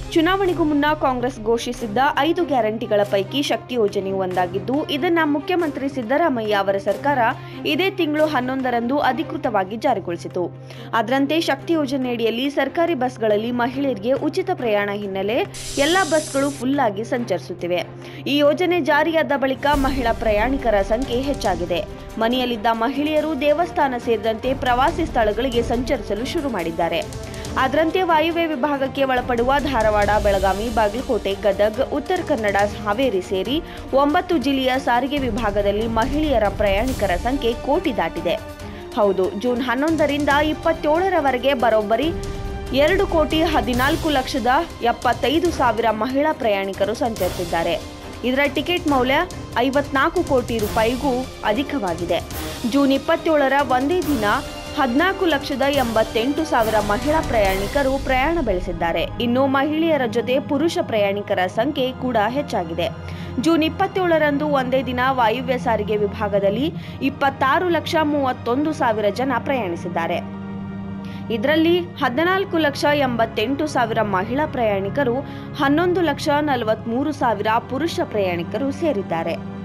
ಚುನಾವಣೆಗೂ ಮುನ್ನ ಕಾಂಗ್ರೆಸ್ ಘೋಷಿಸಿದ್ದ ಐದು ಗ್ಯಾರಂಟಿಗಳ ಪೈಕಿ ಶಕ್ತಿ ಯೋಜನೆಯು ಒಂದಾಗಿದ್ದು ಇದನ್ನ ಮುಖ್ಯಮಂತ್ರಿ ಸಿದ್ದರಾಮಯ್ಯ ಅವರ ಸರ್ಕಾರ ಇದೇ ತಿಂಗಳು ಹನ್ನೊಂದರಂದು ಅಧಿಕೃತವಾಗಿ ಜಾರಿಗೊಳಿಸಿತು ಅದರಂತೆ ಶಕ್ತಿ ಯೋಜನೆಯಡಿಯಲ್ಲಿ ಸರ್ಕಾರಿ ಬಸ್ಗಳಲ್ಲಿ ಮಹಿಳೆಯರಿಗೆ ಉಚಿತ ಪ್ರಯಾಣ ಹಿನ್ನೆಲೆ ಎಲ್ಲಾ ಬಸ್ಗಳು ಫುಲ್ ಆಗಿ ಸಂಚರಿಸುತ್ತಿವೆ ಈ ಯೋಜನೆ ಜಾರಿಯಾದ ಬಳಿಕ ಮಹಿಳಾ ಪ್ರಯಾಣಿಕರ ಸಂಖ್ಯೆ ಹೆಚ್ಚಾಗಿದೆ ಮನೆಯಲ್ಲಿದ್ದ ಮಹಿಳೆಯರು ದೇವಸ್ಥಾನ ಸೇರಿದಂತೆ ಪ್ರವಾಸಿ ಸ್ಥಳಗಳಿಗೆ ಸಂಚರಿಸಲು ಶುರು ಮಾಡಿದ್ದಾರೆ ಅದರಂತೆ ವಾಯುವ್ಯ ವಿಭಾಗಕ್ಕೆ ಒಳಪಡುವ ಧಾರವಾಡ ಬೆಳಗಾವಿ ಬಾಗಲಕೋಟೆ ಗದಗ್ ಉತ್ತರ ಕನ್ನಡ ಹಾವೇರಿ ಸೇರಿ ಒಂಬತ್ತು ಜಿಲ್ಲೆಯ ಸಾರಿಗೆ ವಿಭಾಗದಲ್ಲಿ ಮಹಿಳೆಯರ ಪ್ರಯಾಣಿಕರ ಸಂಖ್ಯೆ ಕೋಟಿ ದಾಟಿದೆ ಹೌದು ಜೂನ್ ಹನ್ನೊಂದರಿಂದ ಇಪ್ಪತ್ತೇಳರವರೆಗೆ ಬರೋಬ್ಬರಿ ಎರಡು ಕೋಟಿ ಹದಿನಾಲ್ಕು ಲಕ್ಷದ ಎಪ್ಪತ್ತೈದು ಸಾವಿರ ಮಹಿಳಾ ಪ್ರಯಾಣಿಕರು ಸಂಚರಿಸಿದ್ದಾರೆ ಇದರ ಟಿಕೆಟ್ ಮೌಲ್ಯ ಐವತ್ನಾಲ್ಕು ಕೋಟಿ ರೂಪಾಯಿಗೂ ಅಧಿಕವಾಗಿದೆ ಜೂನ್ ಇಪ್ಪತ್ತೇಳರ ಒಂದೇ ದಿನ ಹದಿನಾಲ್ಕು ಲಕ್ಷದ ಎಂಬತ್ತೆಂಟು ಸಾವಿರ ಮಹಿಳಾ ಪ್ರಯಾಣಿಕರು ಪ್ರಯಾಣ ಬೆಳೆಸಿದ್ದಾರೆ ಇನ್ನು ಮಹಿಳೆಯರ ಜೊತೆ ಪುರುಷ ಪ್ರಯಾಣಿಕರ ಸಂಖ್ಯೆ ಕೂಡ ಹೆಚ್ಚಾಗಿದೆ ಜೂನ್ ಇಪ್ಪತ್ತೇಳರಂದು ಒಂದೇ ದಿನ ವಾಯುವ್ಯ ಸಾರಿಗೆ ವಿಭಾಗದಲ್ಲಿ ಇಪ್ಪತ್ತಾರು ಲಕ್ಷ ಮೂವತ್ತೊಂದು ಸಾವಿರ ಜನ ಪ್ರಯಾಣಿಸಿದ್ದಾರೆ ಇದರಲ್ಲಿ ಹದಿನಾಲ್ಕು ಲಕ್ಷ ಎಂಬತ್ತೆಂಟು ಸಾವಿರ ಮಹಿಳಾ ಪ್ರಯಾಣಿಕರು ಹನ್ನೊಂದು ಲಕ್ಷ ನಲವತ್ಮೂರು ಸಾವಿರ ಪುರುಷ ಪ್ರಯಾಣಿಕರು ಸೇರಿದ್ದಾರೆ